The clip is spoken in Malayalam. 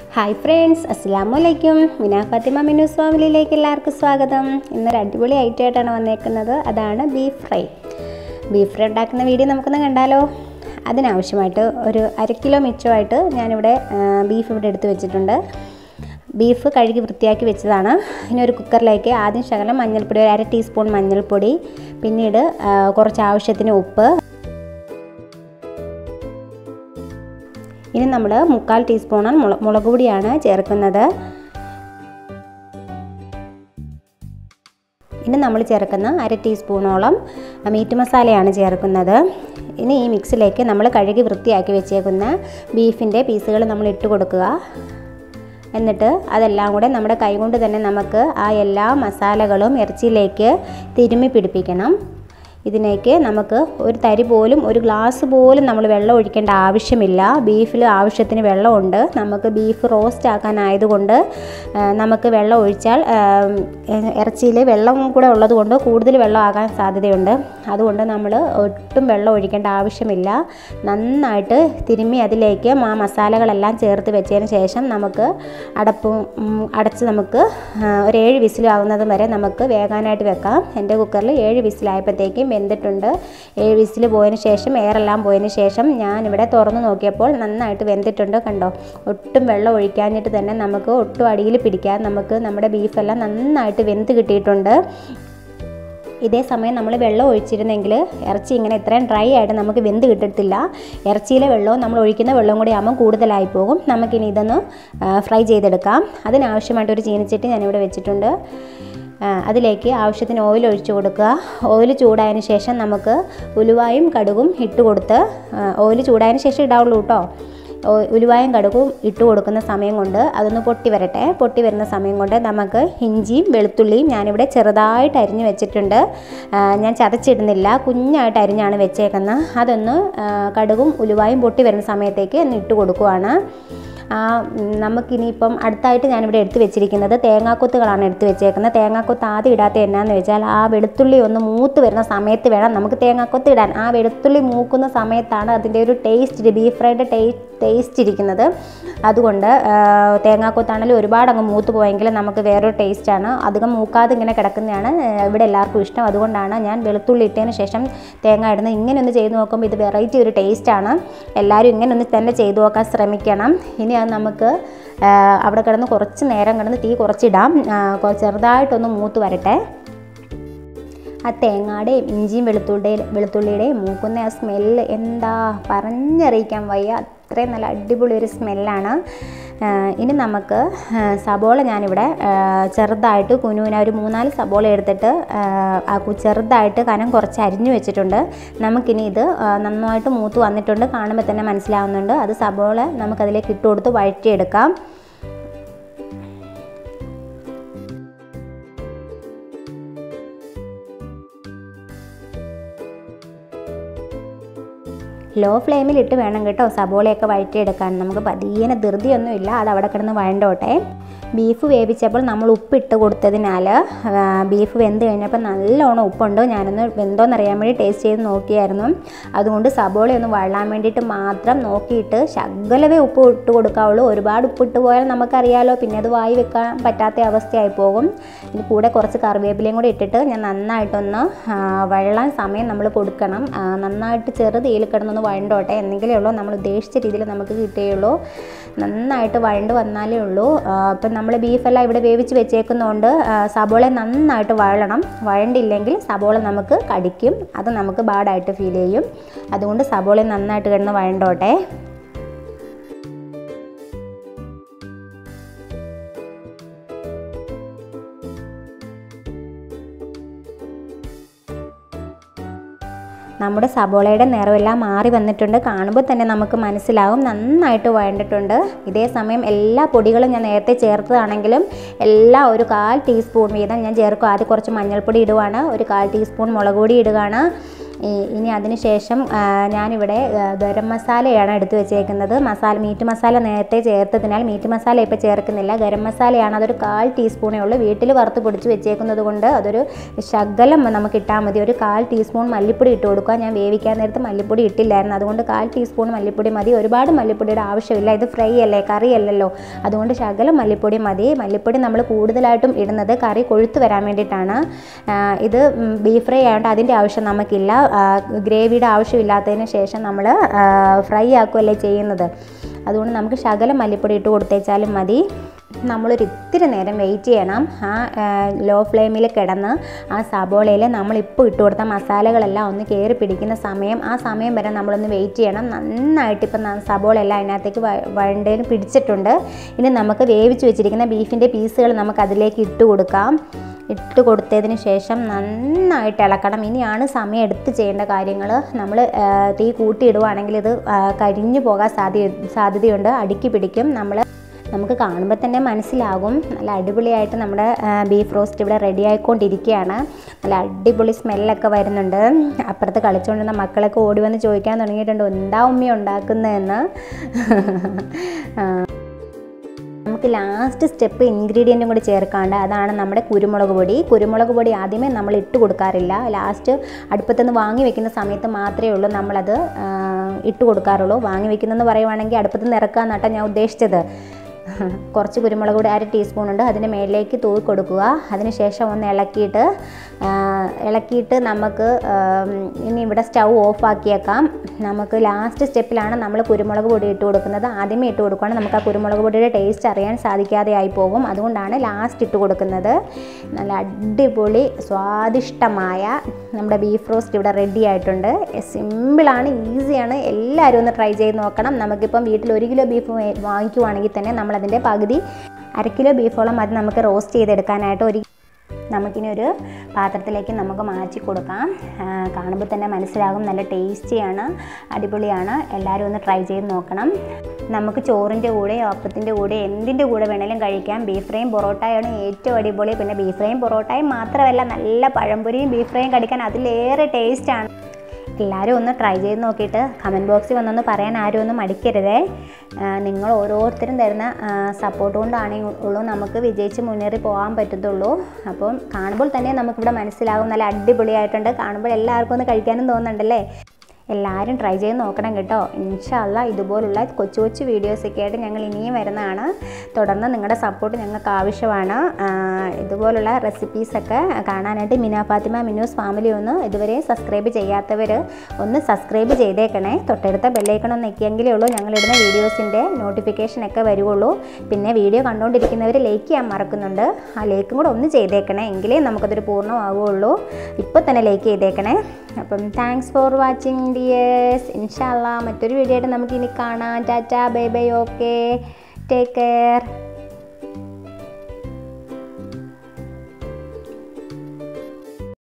ഹായ് ഫ്രണ്ട്സ് അസ്സാം വലൈക്കും മിനാ ഫാത്തിമ മിനൂസ് ഫാമിലിയിലേക്ക് എല്ലാവർക്കും സ്വാഗതം ഇന്നൊരു അടിപൊളി ഐറ്റമായിട്ടാണ് വന്നേക്കുന്നത് അതാണ് ബീഫ് ഫ്രൈ ബീഫ് ഫ്രൈ ഉണ്ടാക്കുന്ന വീഡിയോ നമുക്കൊന്ന് കണ്ടാലോ അതിനാവശ്യമായിട്ട് ഒരു അര കിലോ മിച്ചമായിട്ട് ഞാനിവിടെ ആ, ബീഫ് ഇവിടെ എടുത്ത് വെച്ചിട്ടുണ്ട് ബീഫ് കഴുകി വൃത്തിയാക്കി വെച്ചതാണ് ഇനി ഒരു കുക്കറിലേക്ക് ആദ്യം ശകലം മഞ്ഞൾപ്പൊടി ഒരു അര ടീസ്പൂൺ മഞ്ഞൾപ്പൊടി പിന്നീട് ആ, കുറച്ച് ആവശ്യത്തിന് ഉപ്പ് ഇനി നമ്മൾ മുക്കാൽ ടീസ്പൂണ് മുള മുളക് പൊടിയാണ് ചേർക്കുന്നത് ഇനി നമ്മൾ ചേർക്കുന്ന അര ടീസ്പൂണോളം മീറ്റ് മസാലയാണ് ചേർക്കുന്നത് ഇനി ഈ മിക്സിലേക്ക് നമ്മൾ കഴുകി വൃത്തിയാക്കി വെച്ചേക്കുന്ന ബീഫിൻ്റെ പീസുകൾ നമ്മൾ ഇട്ട് കൊടുക്കുക എന്നിട്ട് അതെല്ലാം കൂടെ നമ്മുടെ കൈകൊണ്ട് തന്നെ നമുക്ക് ആ എല്ലാ മസാലകളും ഇറച്ചിയിലേക്ക് തിരുമ്മി പിടിപ്പിക്കണം ഇതിലേക്ക് നമുക്ക് ഒരു തരി പോലും ഒരു ഗ്ലാസ് പോലും നമ്മൾ വെള്ളം ഒഴിക്കേണ്ട ആവശ്യമില്ല ബീഫിൽ ആവശ്യത്തിന് വെള്ളമുണ്ട് നമുക്ക് ബീഫ് റോസ്റ്റ് ആക്കാനായതുകൊണ്ട് ആ, നമുക്ക് വെള്ളം ഒഴിച്ചാൽ ഇറച്ചിയിൽ വെള്ളം കൂടെ ഉള്ളതുകൊണ്ട് കൂടുതൽ വെള്ളം ആകാൻ സാധ്യതയുണ്ട് അതുകൊണ്ട് നമ്മൾ ഒട്ടും വെള്ളം ഒഴിക്കേണ്ട ആവശ്യമില്ല നന്നായിട്ട് തിരുമ്മി അതിലേക്ക് ആ മസാലകളെല്ലാം ചേർത്ത് വെച്ചതിന് ശേഷം നമുക്ക് അടപ്പും ഉം, അടച്ച് നമുക്ക് ആ, ഒരു ഏഴ് വിസിലാവുന്നത് വരെ നമുക്ക് വേകാനായിട്ട് വെക്കാം എൻ്റെ കുക്കറിൽ ഏഴ് വിസിലായപ്പോഴത്തേക്കും വെന്തിട്ടുണ്ട് ഏഴ് വിസിൽ പോയതിന് ശേഷം എയറെല്ലാം പോയതിന് ശേഷം ഞാനിവിടെ തുറന്ന് നോക്കിയപ്പോൾ നന്നായിട്ട് വെന്തിട്ടുണ്ട് കണ്ടോ ഒട്ടും വെള്ളം ഒഴിക്കാഞ്ഞിട്ട് തന്നെ നമുക്ക് ഒട്ടും അടിയിൽ പിടിക്കാൻ നമുക്ക് നമ്മുടെ ബീഫെല്ലാം നന്നായിട്ട് വെന്ത് കിട്ടിയിട്ടുണ്ട് ഇതേ സമയം നമ്മൾ വെള്ളം ഒഴിച്ചിരുന്നെങ്കിൽ ഇറച്ചി ഇങ്ങനെ ഇത്രയും ഡ്രൈ ആയിട്ട് നമുക്ക് വെന്ത് കിട്ടത്തില്ല ഇറച്ചിയിലെ വെള്ളവും നമ്മൾ ഒഴിക്കുന്ന വെള്ളവും കൂടി ആകുമ്പോൾ കൂടുതലായി പോകും നമുക്കിനി ഇതൊന്ന് ഫ്രൈ ചെയ്തെടുക്കാം അതിനാവശ്യമായിട്ട് ഒരു ചീനച്ചട്ടി ഞാനിവിടെ വെച്ചിട്ടുണ്ട് ആ, അതിലേക്ക് ആവശ്യത്തിന് ഓയിൽ ഒഴിച്ചു കൊടുക്കുക ഓയിൽ ചൂടായതിന് ശേഷം നമുക്ക് ഉലുവായും കടുകും ഇട്ട് കൊടുത്ത് ഓയിൽ ചൂടായതിന് ശേഷം ഇടാവുള്ളൂ കേട്ടോ ഓ- ഉലുവായും കടുകും ഇട്ട് കൊടുക്കുന്ന സമയം കൊണ്ട് അതൊന്ന് പൊട്ടി വരട്ടെ പൊട്ടി വരുന്ന സമയം കൊണ്ട് നമുക്ക് ഇഞ്ചിയും വെളുത്തുള്ളിയും ഞാനിവിടെ ചെറുതായിട്ട് അരിഞ്ഞ് വെച്ചിട്ടുണ്ട് ആ, ഞാൻ ചതച്ചിടുന്നില്ല കുഞ്ഞായിട്ട് അരിഞ്ഞാണ് വെച്ചേക്കുന്നത് അതൊന്ന് ആ, കടുകും ഉലുവായും പൊട്ടി വരുന്ന സമയത്തേക്ക് ഒന്ന് ഇട്ട് കൊടുക്കുവാണ് ആ, ഉം, നമുക്കിനിയിപ്പം അടുത്തായിട്ട് ഞാനിവിടെ എടുത്ത് വെച്ചിരിക്കുന്നത് തേങ്ങാക്കൊത്തുകളാണ് എടുത്ത് വെച്ചേക്കുന്നത് തേങ്ങാക്കൊത്ത് ആദ്യം ഇടാത്ത എന്നാന്ന് വെച്ചാൽ ആ വെളുത്തുള്ളി ഒന്ന് മൂത്ത് വരുന്ന സമയത്ത് വേണം നമുക്ക് തേങ്ങാക്കൊത്ത് ഇടാൻ ആ വെളുത്തുള്ളി മൂക്കുന്ന സമയത്താണ് അതിൻ്റെ ഒരു taste beef fried taste taste ഇരിക്കുന്നത് അതുകൊണ്ട് ആ, തേങ്ങാക്കൊത്താണെങ്കിലും ഒരുപാട് അങ്ങ് മൂത്ത് പോയെങ്കിൽ നമുക്ക് വേറൊരു ടേസ്റ്റാണ് അധികം മൂക്കാതെ ഇങ്ങനെ കിടക്കുന്നതാണ് ആ, ഇവിടെ എല്ലാവർക്കും ഇഷ്ടം അതുകൊണ്ടാണ് ഞാൻ വെളുത്തുള്ളി ഇട്ടതിന് ശേഷം തേങ്ങ ഇടുന്നത് ഇങ്ങനെ ഒന്ന് ചെയ്ത് നോക്കുമ്പോൾ ഇത് വെറൈറ്റി ഒരു ടേസ്റ്റാണ് എല്ലാവരും ഇങ്ങനെ ഒന്ന് തന്നെ ചെയ്തു നോക്കാൻ ശ്രമിക്കണം ഇനി അത് നമുക്ക് ആ, അവിടെ കിടന്ന് കുറച്ച് നേരം കിടന്ന് തീ കുറച്ചിടാം ആ, കൊ- ചെറുതായിട്ടൊന്ന് മൂത്ത് വരട്ടെ ആ തേങ്ങയുടെയും ഇഞ്ചിയും വെളുത്തുള്ളിയുടെ വെളുത്തുള്ളിയുടെയും മൂക്കുന്ന ആ സ്മെല്ല് എന്താ പറഞ്ഞറിയിക്കാൻ വയ്യ അത്രയും നല്ല അടിപൊളി ഒരു സ്മെല്ലാണ് ഇനി നമുക്ക് ആ, സബോള ഞാനിവിടെ ആ, ചെറുതായിട്ട് കുനുവിന ഒരു മൂന്നാല് സബോള എടുത്തിട്ട് ആ, ആ കു- ചെറുതായിട്ട് കനം കുറച്ച് അരിഞ്ഞു വെച്ചിട്ടുണ്ട് നമുക്കിനി ഇത് ആ, നന്നായിട്ട് മൂത്ത് വന്നിട്ടുണ്ട് കാണുമ്പോൾ തന്നെ മനസ്സിലാവുന്നുണ്ട് അത് സബോള നമുക്കതിലേക്ക് ഇട്ട് കൊടുത്ത് വഴറ്റിയെടുക്കാം ലോ ഫ്ലെയിമിലിട്ട് വേണം കേട്ടോ സബോളയൊക്കെ വഴറ്റിയെടുക്കാൻ നമുക്ക് പതിയെ ധൃതിയൊന്നും ഇല്ല അത് അവിടെ കിടന്ന് വഴണ്ടോട്ടെ ബീഫ് വേവിച്ചപ്പോൾ നമ്മൾ ഉപ്പിട്ട് കൊടുത്തതിനാൽ ആ, ബീഫ് വെന്ത് കഴിഞ്ഞപ്പോൾ നല്ലോണം ഉപ്പുണ്ട് ഞാനൊന്ന് വെന്തോന്നറിയാൻ വേണ്ടി ടേസ്റ്റ് ചെയ്ത് നോക്കിയായിരുന്നു അതുകൊണ്ട് സബോളയൊന്ന് വഴാൻ വേണ്ടിയിട്ട് മാത്രം നോക്കിയിട്ട് ശകലവേ ഉപ്പ് ഇട്ട് കൊടുക്കാവുള്ളൂ ഒരുപാട് ഉപ്പിട്ട് പോയാൽ നമുക്കറിയാലോ പിന്നെ അത് വായി വെക്കാൻ പറ്റാത്ത അവസ്ഥയായി പോകും ഇനി കൂടെ കുറച്ച് കറിവേപ്പിലയും കൂടി ഇട്ടിട്ട് ഞാൻ നന്നായിട്ടൊന്ന് ആ, വഴലാൻ സമയം നമ്മൾ കൊടുക്കണം ആ, നന്നായിട്ട് ചെറു തീയിൽ കിടന്നൊന്ന് വഴണ്ടോട്ടെ എന്നെങ്കിലേ ഉള്ളൂ നമ്മൾ ഉദ്ദേശിച്ച രീതിയിൽ നമുക്ക് കിട്ടുകയുള്ളൂ നന്നായിട്ട് വഴണ്ട് വന്നാലേ ഉള്ളൂ ആ, ഇപ്പം നമ്മൾ ബീഫെല്ലാം ഇവിടെ വേവിച്ച് വെച്ചേക്കുന്നതുകൊണ്ട് ആ, സബോള നന്നായിട്ട് വഴലണം വഴണ്ടില്ലെങ്കിൽ സബോള നമുക്ക് കടിക്കും അത് നമുക്ക് ബാഡായിട്ട് ഫീൽ ചെയ്യും അതുകൊണ്ട് സബോള നന്നായിട്ട് കിടന്ന് വഴണ്ടോട്ടെ നമ്മുടെ സബോളയുടെ നിറമെല്ലാം മാറി വന്നിട്ടുണ്ട് കാണുമ്പോൾ തന്നെ നമുക്ക് മനസ്സിലാവും നന്നായിട്ട് വഴണ്ടിട്ടുണ്ട് ഇതേ സമയം എല്ലാ പൊടികളും ഞാൻ നേരത്തെ ചേർത്തതാണെങ്കിലും എല്ലാം ഒരു കാൽ ടീസ്പൂൺ വീതം ഞാൻ ചേർക്കും ആദ്യം കുറച്ച് മഞ്ഞൾപ്പൊടി ഇടുവാണ് ഒരു കാൽ ടീസ്പൂൺ മുളക് പൊടി ഇടുകയാണ് ഈ- ഇനി അതിന് ശേഷം ആ, ഞാനിവിടെ ആ, ഗരം മസാലയാണ് എടുത്തു വെച്ചേക്കുന്നത് മസാല മീറ്റ് മസാല നേരത്തെ ചേർത്തതിനാൽ മീറ്റ് മസാല ഇപ്പോൾ ചേർക്കുന്നില്ല ഗരം മസാലയാണ് അതൊരു കാൽ ടീസ്പൂണേ ഉള്ളൂ വീട്ടിൽ വറുത്ത് പൊടിച്ച് വെച്ചേക്കുന്നത് കൊണ്ട് അതൊരു ശകലം നമുക്ക് ഇട്ടാൽ മതി ഒരു കാൽ ടീസ്പൂൺ മല്ലിപ്പൊടി ഇട്ട് കൊടുക്കുക ഞാൻ വേവിക്കാൻ നേരത്ത് മല്ലിപ്പൊടി ഇട്ടില്ലായിരുന്നു അതുകൊണ്ട് കാൽ ടീസ്പൂൺ മല്ലിപ്പൊടി മതി ഒരുപാട് മല്ലിപ്പൊടിയുടെ ആവശ്യമില്ല ഇത് ഫ്രൈ അല്ലേ കറി അല്ലല്ലോ അതുകൊണ്ട് ശകലം മല്ലിപ്പൊടി മതി മല്ലിപ്പൊടി നമ്മൾ കൂടുതലായിട്ടും ഇടുന്നത് കറി കൊഴുത്ത് വരാൻ വേണ്ടിയിട്ടാണ് ആ, ഇത് ബീഫ് ഫ്രൈ ആയതുകൊണ്ട് അതിൻ്റെ ആവശ്യം നമുക്കില്ല ആ, ഗ്രേവിയുടെ ആവശ്യമില്ലാത്തതിന് ശേഷം നമ്മൾ ഫ്രൈ ആക്കുകയല്ലേ ചെയ്യുന്നത് അതുകൊണ്ട് നമുക്ക് ശകലം മല്ലിപ്പൊടി ഇട്ട് കൊടുത്തേച്ചാലും മതി നമ്മളൊരു ഇത്തിരി നേരം വെയിറ്റ് ചെയ്യണം ആ ലോ ഫ്ലെയിമിൽ കിടന്ന് ആ സബോളയിൽ നമ്മളിപ്പോൾ ഇട്ട് കൊടുത്ത മസാലകളെല്ലാം ഒന്ന് കയറി പിടിക്കുന്ന സമയം ആ സമയം വരെ നമ്മളൊന്ന് വെയിറ്റ് ചെയ്യണം നന്നായിട്ട് ഇപ്പം സബോള എല്ലാം അതിനകത്തേക്ക് വഴണ്ടയിൽ പിടിച്ചിട്ടുണ്ട് ഇനി നമുക്ക് വേവിച്ച് വെച്ചിരിക്കുന്ന ബീഫിൻ്റെ പീസുകൾ നമുക്ക് അതിലേക്ക് ഇട്ട് കൊടുക്കാം ഇട്ട് കൊടുത്തതിന് ശേഷം നന്നായിട്ട് ഇളക്കണം ഇനിയാണ് സമയം എടുത്ത് ചെയ്യേണ്ട കാര്യങ്ങൾ നമ്മൾ തീ കൂട്ടിയിടുവാണെങ്കിൽ ഇത് ആ, കരിഞ്ഞു പോകാൻ സാധ്യത സാധ്യതയുണ്ട് അടുക്കി പിടിക്കും നമ്മൾ നമുക്ക് കാണുമ്പോൾ തന്നെ മനസ്സിലാകും നല്ല അടിപൊളിയായിട്ട് നമ്മുടെ ബീഫ് റോസ്റ്റ് ഇവിടെ റെഡി ആയിക്കൊണ്ടിരിക്കുകയാണ് നല്ല അടിപൊളി സ്മെല്ലൊക്കെ വരുന്നുണ്ട് അപ്പുറത്ത് കളിച്ചുകൊണ്ടിരുന്ന മക്കളൊക്കെ ഓടി വന്ന് ചോദിക്കാൻ തുടങ്ങിയിട്ടുണ്ട് എന്താ ഉമ്മ ഉണ്ടാക്കുന്നതെന്ന് ആ, നമുക്ക് ലാസ്റ്റ് സ്റ്റെപ്പ് ഇൻഗ്രീഡിയൻറ്റും കൂടി ചേർക്കാണ്ട് അതാണ് നമ്മുടെ കുരുമുളക് പൊടി കുരുമുളക് പൊടി ആദ്യമേ നമ്മൾ ഇട്ട് കൊടുക്കാറില്ല ലാസ്റ്റ് അടുപ്പത്തുനിന്ന് വാങ്ങി വെക്കുന്ന സമയത്ത് മാത്രമേ ഉള്ളൂ നമ്മളത് ആ, ഇട്ട് കൊടുക്കാറുള്ളൂ വാങ്ങി വെക്കുന്നതെന്ന് പറയുവാണെങ്കിൽ അടുപ്പത്ത് നിന്ന് ഇറക്കാമെന്നാട്ടോ ഞാൻ ഉദ്ദേശിച്ചത് കുറച്ച് കുരുമുളക് പൊടി അര ടീസ്പൂൺ ഉണ്ട് അതിൻ്റെ മേളിലേക്ക് തൂവി കൊടുക്കുക അതിന് ശേഷം ഒന്ന് ഇളക്കിയിട്ട് ആ, ഇളക്കിയിട്ട് നമുക്ക് ആം, ഇനി ഇവിടെ സ്റ്റൗ ഓഫ് ആക്കിയേക്കാം നമുക്ക് ലാസ്റ്റ് സ്റ്റെപ്പിലാണ് നമ്മൾ കുരുമുളക് പൊടി ഇട്ട് കൊടുക്കുന്നത് ആദ്യമേ ഇട്ട് കൊടുക്കുകയാണെങ്കിൽ നമുക്ക് ആ കുരുമുളക് പൊടിയുടെ ടേസ്റ്റ് അറിയാൻ സാധിക്കാതെ ആയി പോകും അതുകൊണ്ടാണ് ലാസ്റ്റ് ഇട്ട് കൊടുക്കുന്നത് നല്ല അടിപൊളി സ്വാദിഷ്ടമായ നമ്മുടെ ബീഫ് റോസ്റ്റ് ഇവിടെ റെഡി ആയിട്ടുണ്ട് സിമ്പിളാണ് ഈസിയാണ് എല്ലാവരും ഒന്ന് ട്രൈ ചെയ്ത് നോക്കണം നമുക്കിപ്പം വീട്ടിൽ ഒരു കിലോ ബീഫ് വാങ്ങിക്കുവാണെങ്കിൽ തന്നെ നമ്മളതിൻ്റെ പകുതി അര കിലോ ബീഫോളം അത് നമുക്ക് റോസ്റ്റ് ചെയ്തെടുക്കാനായിട്ട് ഒരു നമുക്കിനി ഒരു പാത്രത്തിലേക്ക് നമുക്ക് മാറ്റി കൊടുക്കാം ആ, കാണുമ്പോൾ തന്നെ മനസ്സിലാകും നല്ല ടേസ്റ്റിയാണ് അടിപൊളിയാണ് എല്ലാവരും ഒന്ന് ട്രൈ ചെയ്ത് നോക്കണം നമുക്ക് ചോറിൻ്റെ കൂടെ അപ്പത്തിൻ്റെ കൂടെ എന്തിൻ്റെ കൂടെ വേണേലും കഴിക്കാം ബീഫ് ഫ്രൈയും പൊറോട്ടയാണ് ഏറ്റവും അടിപൊളി പിന്നെ ബീഫ് ഫ്രൈയും പൊറോട്ടയും മാത്രമല്ല നല്ല പഴംപൊരിയും ബീഫ് ഫ്രൈയും കടിക്കാൻ അതിലേറെ ടേസ്റ്റാണ് എല്ലാവരും ഒന്ന് ട്രൈ ചെയ്ത് നോക്കിയിട്ട് കമൻറ്റ് ബോക്സിൽ വന്നൊന്ന് പറയാൻ ആരും ഒന്നും മടിക്കരുതേ ആ, നിങ്ങൾ ഓരോരുത്തരും തരുന്ന സപ്പോർട്ട് കൊണ്ടാണ് ഉള്ളൂ നമുക്ക് വിജയിച്ച് മുന്നേറി പോകാൻ പറ്റത്തുള്ളൂ അപ്പം കാണുമ്പോൾ തന്നെ നമുക്കിവിടെ മനസ്സിലാകും നല്ല അടിപൊളിയായിട്ടുണ്ട് കാണുമ്പോൾ എല്ലാവർക്കും ഒന്ന് കഴിക്കാനും തോന്നുന്നുണ്ടല്ലേ എല്ലാവരും ട്രൈ ചെയ്ത് നോക്കണം കേട്ടോ ഇൻഷാല്ല ഇതുപോലുള്ള കൊച്ചു കൊച്ചു വീഡിയോസൊക്കെ ആയിട്ട് ഞങ്ങൾ ഇനിയും വരുന്നതാണ് തുടർന്ന് നിങ്ങളുടെ സപ്പോർട്ട് ഞങ്ങൾക്ക് ആവശ്യമാണ് ആ, ഇതുപോലുള്ള റെസിപ്പീസൊക്കെ കാണാനായിട്ട് മിന ഫാത്തിമ മിനൂസ് ഫാമിലി ഒന്ന് ഇതുവരെ സബ്സ്ക്രൈബ് ചെയ്യാത്തവർ ഒന്ന് സബ്സ്ക്രൈബ് ചെയ്തേക്കണേ തൊട്ടടുത്ത ബെല്ലൈക്കൺ ഒന്ന് ഞെക്കിയെങ്കിലേ ഉള്ളൂ ഞങ്ങളിടുന്ന വീഡിയോസിൻ്റെ നോട്ടിഫിക്കേഷനൊക്കെ വരുള്ളൂ പിന്നെ വീഡിയോ കണ്ടുകൊണ്ടിരിക്കുന്നവർ ലൈക്ക് ചെയ്യാൻ മറക്കുന്നുണ്ട് ആ ലൈക്കും കൂടെ ഒന്ന് ചെയ്തേക്കണേ എങ്കിലേ നമുക്കതൊരു പൂർണ്ണമാവുകയുള്ളൂ ഇപ്പോൾ തന്നെ ലൈക്ക് ചെയ്തേക്കണേ അപ്പം താങ്ക്സ് ഫോർ വാച്ചിങ് ഡിയേഴ്സ് ഇൻഷാല്ല മറ്റൊരു വീഡിയോ ആയിട്ട് നമുക്ക് ഇനി കാണാം tata bye bye okay take care